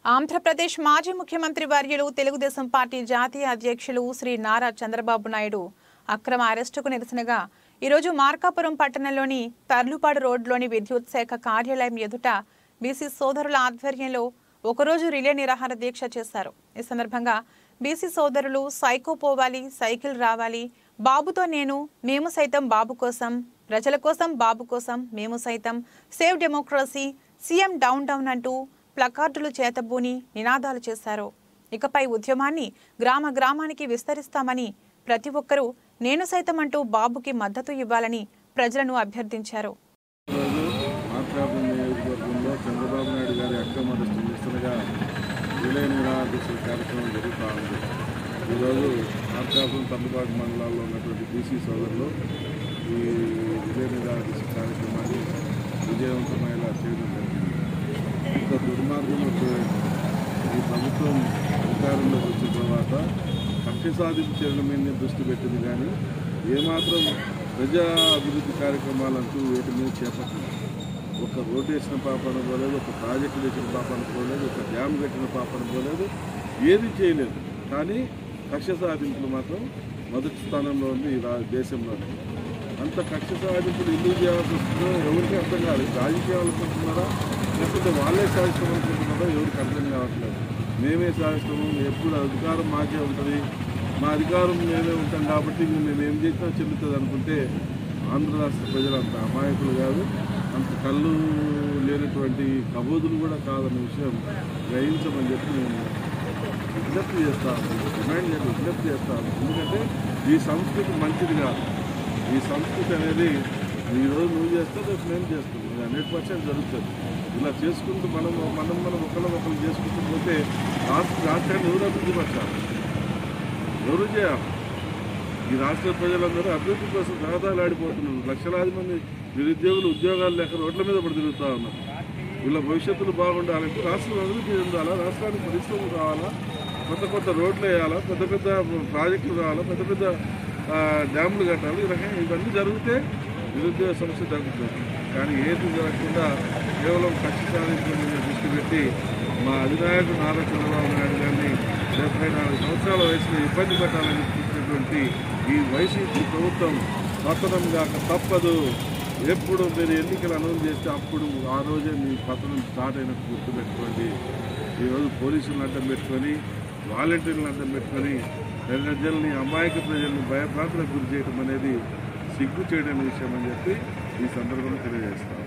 ఆంధ్రప్రదేశ్ మాజీ ముఖ్యమంత్రి వర్యులు తెలుగుదేశం పార్టీ జాతీయ అధ్యక్షులు శ్రీ నారా చంద్రబాబు నాయుడు అక్రమ అరెస్టుకు నిరసనగా ఈరోజు మార్కాపురం పట్టణంలోని తర్లుపాడు రోడ్లోని విద్యుత్ శాఖ కార్యాలయం ఎదుట బీసీ సోదరుల ఆధ్వర్యంలో ఒకరోజు రిలే నిరాహార దీక్ష చేశారు ఈ సందర్భంగా బీసీ సోదరులు సైకో పోవాలి సైకిల్ రావాలి బాబుతో నేను మేము సైతం బాబు కోసం ప్రజల కోసం బాబు కోసం మేము సైతం save democracy CM down down అంటూ ప్లకార్డులు చేతబూని నినాదాలు చేశారు ఇకపై ఉద్యమాన్ని గ్రామ గ్రామానికి విస్తరిస్తామని ప్రతి ఒక్కరూ నేను సైతం అంటూ బాబుకి మద్దతు ఇవ్వాలని ప్రజలను అభ్యర్థించారు ఈరోజు మార్కాపురం నియోజకవర్గంలో చంద్రబాబు నాయుడు గారి అక్రమ అరెస్టు నిరసనగా విలయ నిరాదీక్ష కార్యక్రమం జరుగుతూ ఉంది ఈరోజు మార్కాపురం తమ్ముబాటు మండలాల్లో ఉన్నటువంటి బీసీ సోదరులు ఈ విలయ నిరాదీక్ష కార్యక్రమాన్ని విజయవంతమయ్యేలా చేయడం జరిగింది ఇంత దుర్మార్గం ఈ ప్రభుత్వం అధికారంలోకి వచ్చిన తర్వాత కక్ష సాధింపు చర్యల మీద దృష్టి పెట్టింది కానీ ఏమాత్రం ప్రజా అభివృద్ధి కార్యక్రమాలంటూ వీటి మీద చేపట్టింది ఒక రోడ్డు వేసిన పాపన పోలేదు ఒక ప్రాజెక్టు వేసిన పాపన పోలేదు ఒక డ్యామ్ కట్టిన పాపన పోలేదు ఏది చేయలేదు కానీ కక్ష సాధింపులు మాత్రం మొదటి స్థానంలో ఉంది ఈ రా దేశంలో అంత కక్ష సాధింపులు ఎందుకు చేయాల్సి వస్తుందో ఎవరికి అర్థం కాదు రాజకీయాలు అనుకుంటున్నారా లేకపోతే వాళ్ళే సాధిస్తామనుకుంటున్నారో ఎవరికి అర్థం కావట్లేదు మేమే సాధిస్తాము ఎప్పుడు అధికారం మాకే ఉంటుంది మా అధికారం మేమే ఉంటాం కాబట్టి ఇంక మేము ఏం చేసినా చెల్లుతుంది అనుకుంటే ఆంధ్ర రాష్ట్ర ప్రజలు అంత అమాయకులు కాదు అంత కళ్ళు లేనటువంటి కబోదులు కూడా కాదన్న విషయం గ్రహించమని చెప్పి నేను విజ్ఞప్తి చేస్తాను డిమాండ్ చేసి విజ్ఞప్తి చేస్తాను ఎందుకంటే ఈ సంస్కృతి మంచిది కాదు ఈ సంస్కృతి అనేది ఈరోజు నువ్వు చేస్తే రేపు మేము చేస్తాం ఇది హండ్రెడ్ పర్సెంట్ జరుగుతుంది ఇలా చేసుకుంటూ మనం మనం మనం ఒకళ్ళ ఒకరు చేసుకుంటూ పోతే రాష్ట్ర రాష్ట్రాన్ని ఎవరు అభివృద్ధి పరచాలి ఎవరు చేయాలి ఈ రాష్ట్ర ప్రజలందరూ అభివృద్ధి కోసం రహదారులాడిపోతున్నారు లక్షలాది మంది నిరుద్యోగులు ఉద్యోగాలు లేక రోడ్ల మీద పడి తిరుగుతూ ఉన్నారు వీళ్ళ భవిష్యత్తులు బాగుండాలంటే రాష్ట్రం అభివృద్ధి చెందాలా రాష్ట్రానికి పరిశ్రమలు కావాలా కొత్త కొత్త రోడ్లు వేయాలా పెద్ద పెద్ద ప్రాజెక్టులు కావాలా పెద్ద పెద్ద ఆ, డ్యాములు కట్టాలి ఈ రకంగా ఇవన్నీ జరిగితే నిరుద్యోగ సమస్య తగ్గుతుంది కానీ ఏది జరగకుండా కేవలం కక్ష సాధింపుల మీద దృష్టి పెట్టి మా అధినాయకుడు నారా చంద్రబాబు నాయుడు గారిని డెబ్బై నాలుగు సంవత్సరాల వయసులో ఇబ్బంది పెట్టాలని చూసినటువంటి ఈ వైసీపీ ప్రభుత్వం పతనం కాక తప్పదు ఎప్పుడు మీరు ఎన్నికలు అనౌన్స్ చేస్తే అప్పుడు ఆ రోజే మీ పతనం స్టార్ట్ అయినట్టు గుర్తుపెట్టుకోండి ఈరోజు పోలీసులను అడ్డం పెట్టుకొని వాలంటీర్లను అడ్డం పెట్టుకొని ప్రజల్ని అమాయక ప్రజల్ని భయభ్రాంతులకు గురి చేయడం అనేది సిగ్గు చేయడం విషయం అని చెప్పి ఈ సందర్భంగా తెలియజేస్తాను